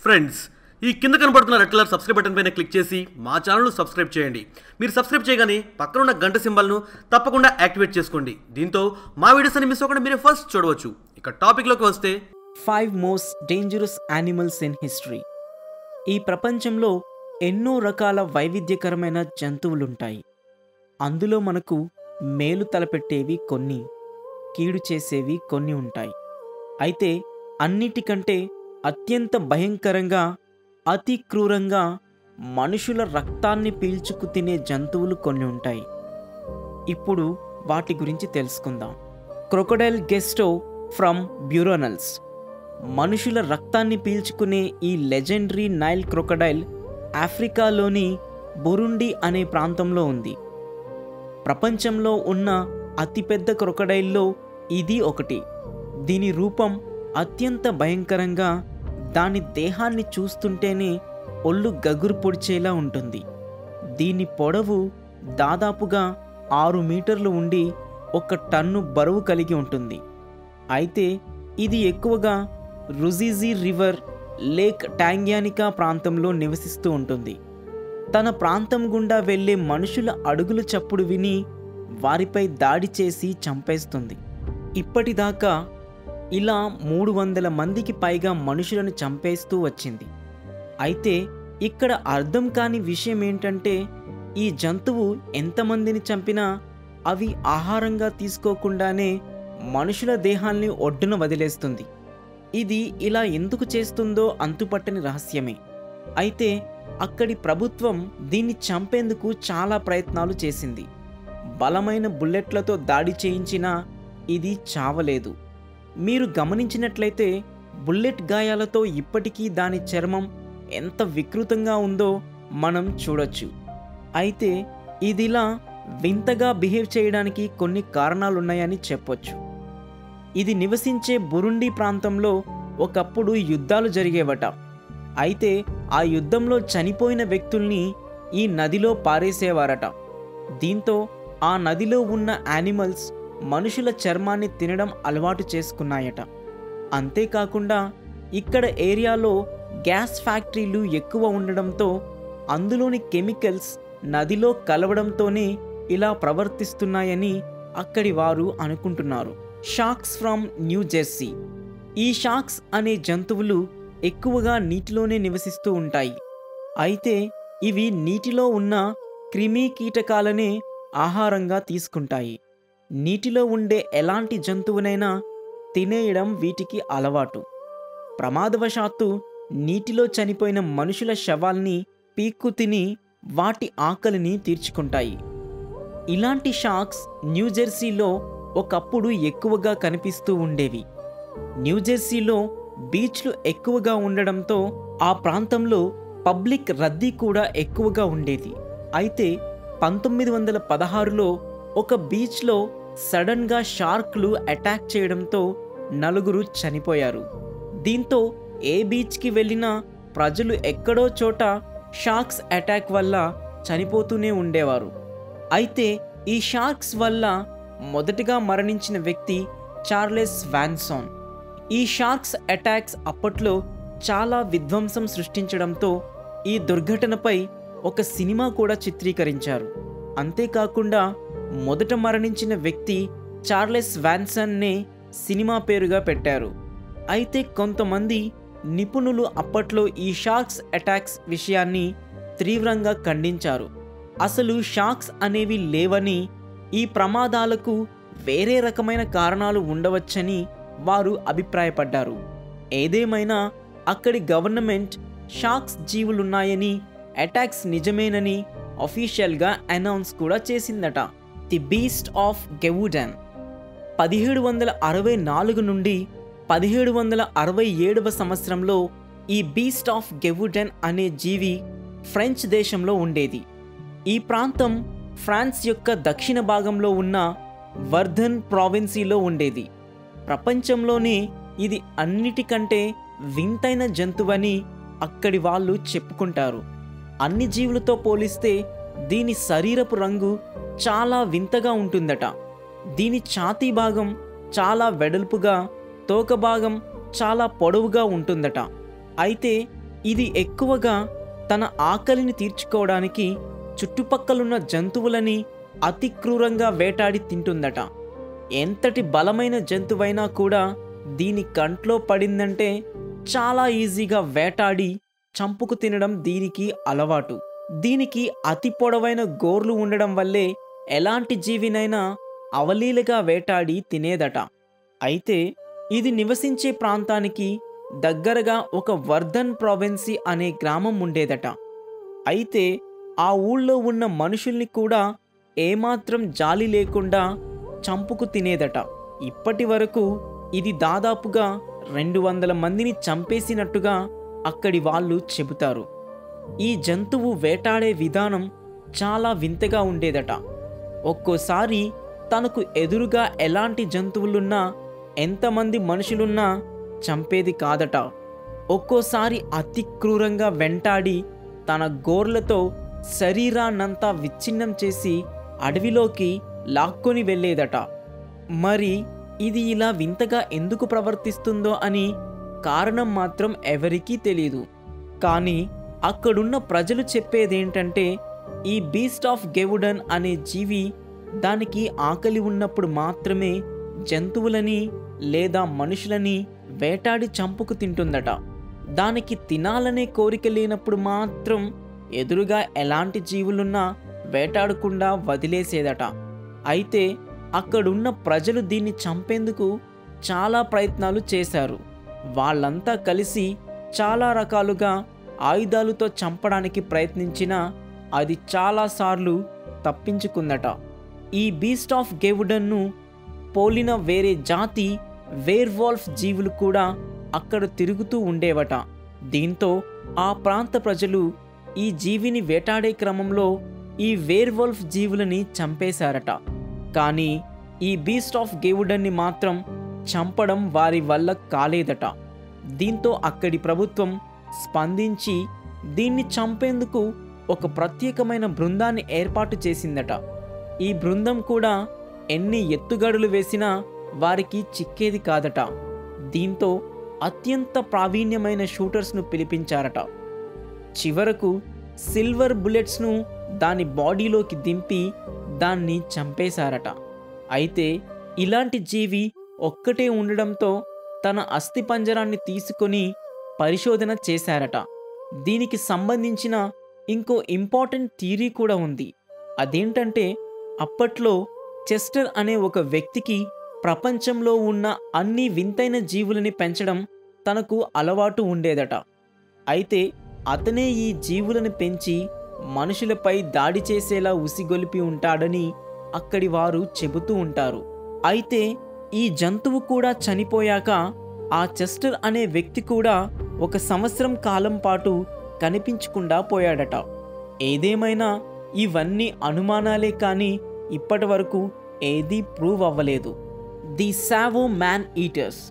friends ఈ కింద కనబడుతున్న రెడ్ కలర్ సబ్స్క్రైబ్ బటన్ పైన క్లిక్ చేసి మా ఛానల్ను సబ్స్క్రైబ్ చేయండి మీరు సబ్స్క్రైబ్ చేయగానే పక్కన ఉన్న గంట సింబల్ను తప్పకుండా యాక్టివేట్ చేసుకోండి దీంతో మా వీడియోస్ అని మిస్ అవ్వకుండా మీరే ఫస్ట్ చూడవచ్చు ఇక టాపిక్లోకి వస్తే five most dangerous animals in history ఈ ప్రపంచంలో ఎన్నో రకాల వైవిధ్యకరమైన జంతువులుంటాయి అందులో మనకు మేలు తలపెట్టేవి కొన్ని కీడు చేసేవి కొన్ని ఉంటాయి అయితే అన్నిటికంటే అత్యంత భయంకరంగా అతి క్రూరంగా మనుషుల రక్తాన్ని పీల్చుకు తినే జంతువులు కొన్ని ఉంటాయి ఇప్పుడు వాటి గురించి తెలుసుకుందాం క్రొకడైల్ గెస్టో ఫ్రమ్ బ్యూరోనల్స్ మనుషుల రక్తాన్ని పీల్చుకునే ఈ లెజెండరీ నైల్ క్రొకడైల్ ఆఫ్రికాలోని బురుండి అనే ప్రాంతంలో ఉంది ప్రపంచంలో ఉన్న అతిపెద్ద క్రొకడైల్లో ఇది ఒకటి దీని రూపం అత్యంత భయంకరంగా దాని దేహాన్ని చూస్తుంటేనే ఒళ్ళు గగురు పొడిచేలా ఉంటుంది దీని పొడవు దాదాపుగా ఆరు మీటర్లు ఉండి ఒక టన్ను బరువు కలిగి ఉంటుంది అయితే ఇది ఎక్కువగా రుజిజీ రివర్ లేక్ టాంగ్యానికా ప్రాంతంలో నివసిస్తూ ఉంటుంది తన ప్రాంతం గుండా వెళ్ళే మనుషుల అడుగుల చప్పుడు విని వారిపై దాడి చేసి చంపేస్తుంది ఇప్పటిదాకా ఇలా మూడు వందల మందికి పైగా మనుషులను చంపేస్తూ వచ్చింది అయితే ఇక్కడ అర్థం కాని విషయం ఏంటంటే ఈ జంతువు ఎంతమందిని చంపినా అవి ఆహారంగా తీసుకోకుండానే మనుషుల దేహాల్ని ఒడ్డున వదిలేస్తుంది ఇది ఇలా ఎందుకు చేస్తుందో అంతుపట్టని రహస్యమే అయితే అక్కడి ప్రభుత్వం దీన్ని చంపేందుకు చాలా ప్రయత్నాలు చేసింది బలమైన బుల్లెట్లతో దాడి చేయించినా ఇది చావలేదు మీరు గమనించినట్లయితే బుల్లెట్ గాయాలతో ఇప్పటికీ దాని చర్మం ఎంత వికృతంగా ఉందో మనం చూడొచ్చు అయితే ఇదిలా వింతగా బిహేవ్ చేయడానికి కొన్ని కారణాలున్నాయని చెప్పొచ్చు ఇది నివసించే బురుండి ప్రాంతంలో ఒకప్పుడు యుద్ధాలు జరిగేవట అయితే ఆ యుద్ధంలో చనిపోయిన వ్యక్తుల్ని ఈ నదిలో పారేసేవారట దీంతో ఆ నదిలో ఉన్న యానిమల్స్ మనుషుల చర్మాన్ని తినడం అలవాటు చేసుకున్నాయట అంతేకాకుండా ఇక్కడ ఏరియాలో గ్యాస్ ఫ్యాక్టరీలు ఎక్కువ ఉండడంతో అందులోని కెమికల్స్ నదిలో కలవడంతోనే ఇలా ప్రవర్తిస్తున్నాయని అక్కడి వారు అనుకుంటున్నారు షాక్స్ ఫ్రమ్ న్యూ జెర్సీ ఈ షాక్స్ అనే జంతువులు ఎక్కువగా నీటిలోనే నివసిస్తూ ఉంటాయి అయితే ఇవి నీటిలో ఉన్న క్రిమి కీటకాలనే ఆహారంగా తీసుకుంటాయి నీటిలో ఉండే ఎలాంటి జంతువునైనా తినేయడం వీటికి అలవాటు ప్రమాదవశాత్తు నీటిలో చనిపోయిన మనుషుల శవాల్ని పీక్కు తిని వాటి ఆకలిని తీర్చుకుంటాయి ఇలాంటి షాక్స్ న్యూజెర్సీలో ఒకప్పుడు ఎక్కువగా కనిపిస్తూ ఉండేవి న్యూజెర్సీలో బీచ్లు ఎక్కువగా ఉండడంతో ఆ ప్రాంతంలో పబ్లిక్ రద్దీ కూడా ఎక్కువగా ఉండేది అయితే పంతొమ్మిది వందల పదహారులో ఒక బీచ్లో సడన్గా షార్క్లు అటాక్ చేయడంతో నలుగురు చనిపోయారు దీంతో ఏ బీచ్కి వెళ్ళినా ప్రజలు ఎక్కడో చోట షార్క్స్ అటాక్ వల్ల చనిపోతూనే ఉండేవారు అయితే ఈ షార్క్స్ వల్ల మొదటగా మరణించిన వ్యక్తి చార్లెస్ వాన్సాన్ ఈ షార్క్స్ అటాక్స్ అప్పట్లో చాలా విధ్వంసం సృష్టించడంతో ఈ దుర్ఘటనపై ఒక సినిమా కూడా చిత్రీకరించారు అంతేకాకుండా మొదట మరణించిన వ్యక్తి చార్లెస్ వాన్సన్నే సినిమా పేరుగా పెట్టారు అయితే కొంతమంది నిపుణులు అప్పట్లో ఈ షార్క్స్ అటాక్స్ విషయాన్ని తీవ్రంగా ఖండించారు అసలు షాక్స్ అనేవి లేవని ఈ ప్రమాదాలకు వేరే రకమైన కారణాలు ఉండవచ్చని వారు అభిప్రాయపడ్డారు ఏదేమైనా అక్కడి గవర్నమెంట్ షాక్స్ జీవులున్నాయని అటాక్స్ నిజమేనని అఫీషియల్గా అనౌన్స్ కూడా చేసిందట ది బీస్ట్ ఆఫ్ గెవుడన్ పదిహేడు వందల అరవై నాలుగు నుండి పదిహేడు వందల అరవై ఏడవ సంవత్సరంలో ఈ బీస్ట్ ఆఫ్ గెవుడెన్ అనే జీవి ఫ్రెంచ్ దేశంలో ఉండేది ఈ ప్రాంతం ఫ్రాన్స్ యొక్క దక్షిణ భాగంలో ఉన్న వర్ధన్ ప్రావిన్సీలో ఉండేది ప్రపంచంలోనే ఇది అన్నిటికంటే వింతైన జంతువని అక్కడి వాళ్ళు చెప్పుకుంటారు అన్ని జీవులతో పోలిస్తే దీని శరీరపు రంగు చాలా వింతగా ఉంటుందట దీని ఛాతీ భాగం చాలా వెడల్పుగా తోక భాగం చాలా పొడవుగా ఉంటుందట అయితే ఇది ఎక్కువగా తన ఆకలిని తీర్చుకోవడానికి చుట్టుపక్కలున్న జంతువులని అతి క్రూరంగా వేటాడి తింటుందట ఎంతటి బలమైన జంతువైనా కూడా దీని కంట్లో పడిందంటే చాలా ఈజీగా వేటాడి చంపుకు తినడం దీనికి అలవాటు దీనికి అతి పొడవైన గోర్లు ఉండడం వల్లే ఎలాంటి జీవినైనా అవలీలగా వేటాడి తినేదట అయితే ఇది నివసించే ప్రాంతానికి దగ్గరగా ఒక వర్ధన్ ప్రావిన్సీ అనే గ్రామం ఉండేదట అయితే ఆ ఊళ్ళో ఉన్న మనుషుల్ని కూడా ఏమాత్రం జాలి లేకుండా చంపుకు తినేదట ఇప్పటి వరకు ఇది దాదాపుగా రెండు వందల మందిని చంపేసినట్టుగా అక్కడి వాళ్ళు చెబుతారు ఈ జంతువు వేటాడే విధానం చాలా వింతగా ఉండేదట ఒక్కోసారి తనకు ఎదురుగా ఎలాంటి జంతువులున్నా ఎంతమంది మనుషులున్నా చంపేది కాదట ఒక్కోసారి అతి క్రూరంగా వెంటాడి తన గోర్లతో శరీరాన్నంతా విచ్ఛిన్నం చేసి అడవిలోకి లాక్కొని వెళ్ళేదట మరి ఇది ఇలా వింతగా ఎందుకు ప్రవర్తిస్తుందో అని కారణం మాత్రం ఎవరికీ తెలియదు కానీ అక్కడున్న ప్రజలు చెప్పేదేంటంటే ఈ బీస్ట్ ఆఫ్ గెవుడన్ అనే జీవి దానికి ఆకలి ఉన్నప్పుడు మాత్రమే జంతువులని లేదా మనుషులని వేటాడి చంపుకు తింటుందట దానికి తినాలనే కోరిక లేనప్పుడు మాత్రం ఎదురుగా ఎలాంటి జీవులున్నా వేటాడకుండా వదిలేసేదట అయితే అక్కడున్న ప్రజలు దీన్ని చంపేందుకు చాలా ప్రయత్నాలు చేశారు వాళ్ళంతా కలిసి చాలా రకాలుగా ఆయుధాలతో చంపడానికి ప్రయత్నించినా అది చాలాసార్లు తప్పించుకుందట ఈ బీస్ట్ ఆఫ్ గెవుడన్ను పోలిన వేరే జాతి వేర్వాల్ఫ్ జీవులు కూడా అక్కడ తిరుగుతూ ఉండేవట దీంతో ఆ ప్రాంత ప్రజలు ఈ జీవిని వేటాడే క్రమంలో ఈ వేర్వల్ఫ్ జీవులని చంపేశారట కానీ ఈ బీస్ట్ ఆఫ్ గేవుడన్ని మాత్రం చంపడం వారి వల్ల కాలేదట దీంతో అక్కడి ప్రభుత్వం స్పందించి దీన్ని చంపేందుకు ఒక ప్రత్యేకమైన బృందాన్ని ఏర్పాటు చేసిందట ఈ బృందం కూడా ఎన్ని ఎత్తుగడులు వేసినా వారికి చిక్కేది కాదట దీంతో అత్యంత ప్రావీణ్యమైన షూటర్స్ను పిలిపించారట చివరకు సిల్వర్ బుల్లెట్స్ను దాని బాడీలోకి దింపి దాన్ని చంపేశారట అయితే ఇలాంటి జీవి ఒక్కటే ఉండడంతో తన అస్థిపంజరాన్ని తీసుకొని పరిశోధన చేశారట దీనికి సంబంధించిన ఇంకో ఇంపార్టెంట్ థీరీ కూడా ఉంది అదేంటంటే అప్పట్లో చెస్టర్ అనే ఒక వ్యక్తికి ప్రపంచంలో ఉన్న అన్ని వింతైన జీవులని పెంచడం తనకు అలవాటు ఉండేదట అయితే అతనే ఈ జీవులను పెంచి మనుషులపై దాడి చేసేలా ఉసిగొలిపి ఉంటాడని అక్కడి వారు చెబుతూ ఉంటారు అయితే ఈ జంతువు కూడా చనిపోయాక ఆ చెస్టర్ అనే వ్యక్తి కూడా ఒక సంవత్సరం కాలం పాటు కనిపించకుండా పోయాడట ఏదేమైనా ఇవన్నీ అనుమానాలే కానీ ఇప్పటి వరకు ఏదీ ప్రూవ్ అవ్వలేదు ది సావో మ్యాన్ ఈటర్స్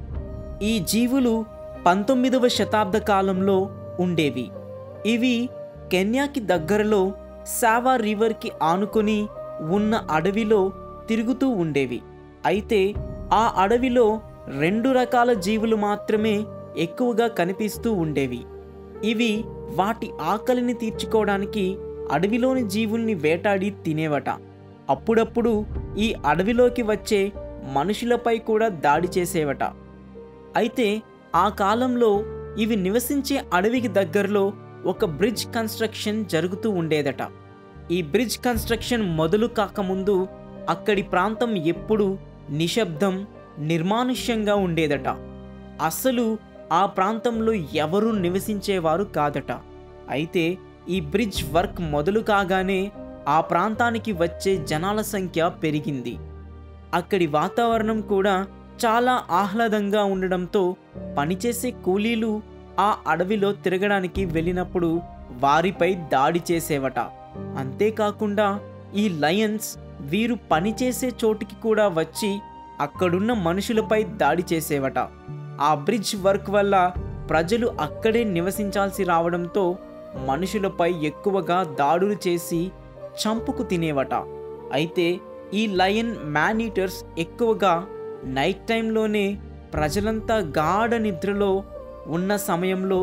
ఈ జీవులు పంతొమ్మిదవ శతాబ్ద కాలంలో ఉండేవి ఇవి కెన్యాకి దగ్గరలో సావా రివర్కి ఆనుకొని ఉన్న అడవిలో తిరుగుతూ ఉండేవి అయితే ఆ అడవిలో రెండు రకాల జీవులు మాత్రమే ఎక్కువగా కనిపిస్తూ ఉండేవి ఇవి వాటి ఆకలిని తీర్చుకోవడానికి అడవిలోని జీవుల్ని వేటాడి తినేవట అప్పుడప్పుడు ఈ అడవిలోకి వచ్చే మనుషులపై కూడా దాడి చేసేవట అయితే ఆ కాలంలో ఇవి నివసించే అడవికి దగ్గరలో ఒక బ్రిడ్జ్ కన్స్ట్రక్షన్ జరుగుతూ ఉండేదట ఈ బ్రిడ్జ్ కన్స్ట్రక్షన్ మొదలు కాకముందు అక్కడి ప్రాంతం ఎప్పుడూ నిశ్శబ్దం నిర్మానుష్యంగా ఉండేదట అసలు ఆ ప్రాంతంలో ఎవరూ నివసించేవారు కాదట అయితే ఈ బ్రిడ్జ్ వర్క్ మొదలు కాగానే ఆ ప్రాంతానికి వచ్చే జనాల సంఖ్య పెరిగింది అక్కడి వాతావరణం కూడా చాలా ఆహ్లాదంగా ఉండడంతో పనిచేసే కూలీలు ఆ అడవిలో తిరగడానికి వెళ్ళినప్పుడు వారిపై దాడి చేసేవట అంతేకాకుండా ఈ లయన్స్ వీరు పనిచేసే చోటికి కూడా వచ్చి అక్కడున్న మనుషులపై దాడి చేసేవట ఆ బ్రిడ్జ్ వర్క్ వల్ల ప్రజలు అక్కడే నివసించాల్సి రావడంతో మనుషులపై ఎక్కువగా దాడులు చేసి చంపుకు తినేవట అయితే ఈ లయన్ మ్యానీటర్స్ ఎక్కువగా నైట్ టైంలోనే ప్రజలంతా గాఢ నిద్రలో ఉన్న సమయంలో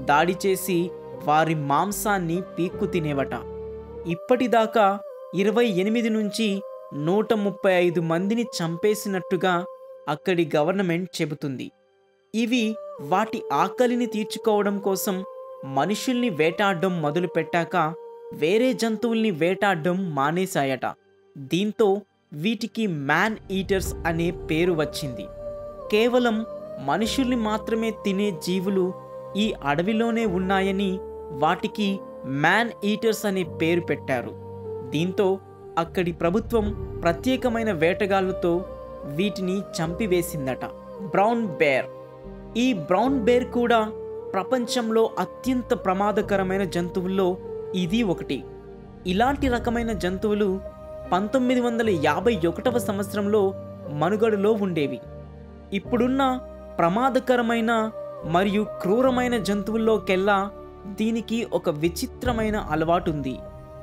దాడి చేసి వారి మాంసాన్ని పీక్కు తినేవట ఇప్పటిదాకా ఇరవై ఎనిమిది నుంచి నూట ముప్పై ఐదు మందిని చంపేసినట్టుగా అక్కడి గవర్నమెంట్ చెబుతుంది ఇవి వాటి ఆకలిని తీర్చుకోవడం కోసం మనుషుల్ని వేటాడడం మొదలుపెట్టాక వేరే జంతువుల్ని వేటాడడం మానేశాయట దీంతో వీటికి మ్యాన్ ఈటర్స్ అనే పేరు వచ్చింది కేవలం మనుషుల్ని మాత్రమే తినే జీవులు ఈ అడవిలోనే ఉన్నాయని వాటికి మ్యాన్ ఈటర్స్ అనే పేరు పెట్టారు దీంతో అక్కడి ప్రభుత్వం ప్రత్యేకమైన వేటగాళ్ళతో వీటిని చంపివేసిందట బ్రౌన్ బేర్ ఈ బ్రౌన్ బేర్ కూడా ప్రపంచంలో అత్యంత ప్రమాదకరమైన జంతువుల్లో ఇది ఒకటి ఇలాంటి రకమైన జంతువులు పంతొమ్మిది వందల యాభై ఒకటవ సంవత్సరంలో మనుగడలో ఉండేవి ఇప్పుడున్న ప్రమాదకరమైన మరియు క్రూరమైన జంతువుల్లోకెల్లా దీనికి ఒక విచిత్రమైన అలవాటుంది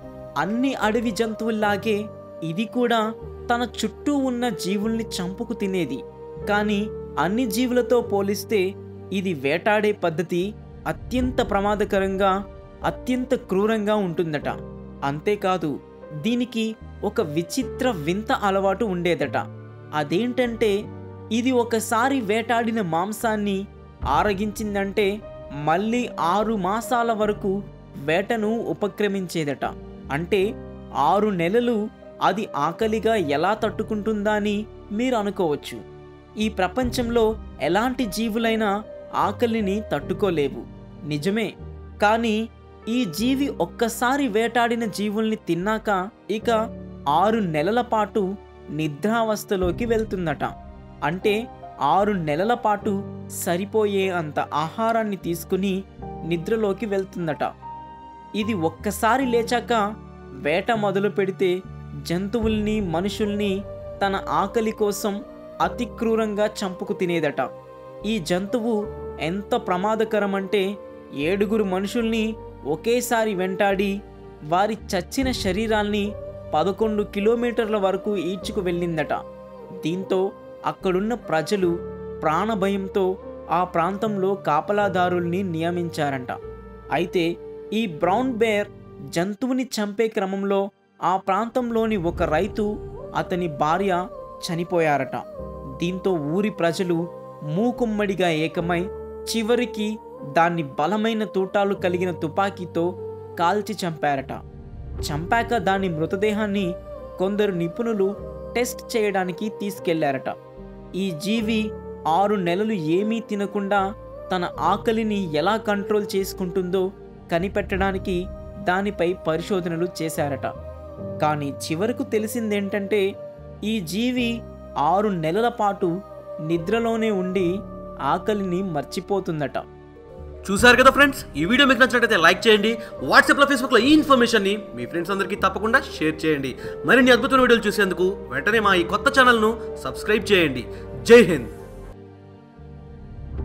అన్ని అడవి జంతువుల్లాగే ఇది కూడా తన చుట్టూ ఉన్న జీవుల్ని చంపుకు తినేది కానీ అన్ని జీవులతో పోలిస్తే ఇది వేటాడే పద్ధతి అత్యంత ప్రమాదకరంగా అత్యంత క్రూరంగా ఉంటుందట అంతేకాదు దీనికి ఒక విచిత్ర వింత అలవాటు ఉండేదట అదేంటంటే ఇది ఒకసారి వేటాడిన మాంసాన్ని ఆరగించిందంటే మళ్ళీ ఆరు మాసాల వరకు వేటను ఉపక్రమించేదట అంటే ఆరు నెలలు అది ఆకలిగా ఎలా తట్టుకుంటుందా అని మీరు అనుకోవచ్చు ఈ ప్రపంచంలో ఎలాంటి జీవులైనా ఆకలిని తట్టుకోలేవు నిజమే కానీ ఈ జీవి ఒక్కసారి వేటాడిన జీవుల్ని తిన్నాక ఇక ఆరు నెలల పాటు నిద్రావస్థలోకి వెళ్తుందట అంటే ఆరు నెలల పాటు సరిపోయే అంత ఆహారాన్ని తీసుకుని నిద్రలోకి వెళ్తుందట ఇది ఒక్కసారి లేచాక వేట మొదలు పెడితే జంతువుల్ని మనుషుల్ని తన ఆకలి కోసం అతి క్రూరంగా చంపుకు తినేదట ఈ జంతువు ఎంత ప్రమాదకరమంటే ఏడుగురు మనుషుల్ని ఒకేసారి వెంటాడి వారి చచ్చిన శరీరాల్ని పదకొండు కిలోమీటర్ల వరకు ఈడ్చుకు వెళ్ళిందట దీంతో అక్కడున్న ప్రజలు ప్రాణభయంతో ఆ ప్రాంతంలో కాపలాదారుల్ని నియమించారంట అయితే ఈ బ్రౌన్ బేర్ జంతువుని చంపే క్రమంలో ఆ ప్రాంతంలోని ఒక రైతు అతని భార్య చనిపోయారట దీంతో ఊరి ప్రజలు మూకుమ్మడిగా ఏకమై చివరికి దాన్ని బలమైన తూటాలు కలిగిన తుపాకీతో కాల్చి చంపారట చంపాక దాని మృతదేహాన్ని కొందరు నిపుణులు టెస్ట్ చేయడానికి తీసుకెళ్లారట ఈ జీవి ఆరు నెలలు ఏమీ తినకుండా తన ఆకలిని ఎలా కంట్రోల్ చేసుకుంటుందో కనిపెట్టడానికి దానిపై పరిశోధనలు చేశారట కానీ చివరకు తెలిసిందేంటంటే ఈ జీవి ఆరు నెలల పాటు నిద్రలోనే ఉండి ఆకలిని మర్చిపోతుందట చూసారు కదా ఫ్రెండ్స్ ఈ వీడియో మీకు నచ్చినట్లయితే లైక్ చేయండి వాట్సాప్లో ఫేస్బుక్లో ఈ ఇన్ఫర్మేషన్ని మీ ఫ్రెండ్స్ అందరికీ తప్పకుండా షేర్ చేయండి మరిన్ని అద్భుతమైన వీడియోలు చూసేందుకు వెంటనే మా ఈ కొత్త ఛానల్ను సబ్స్క్రైబ్ చేయండి జై హింద్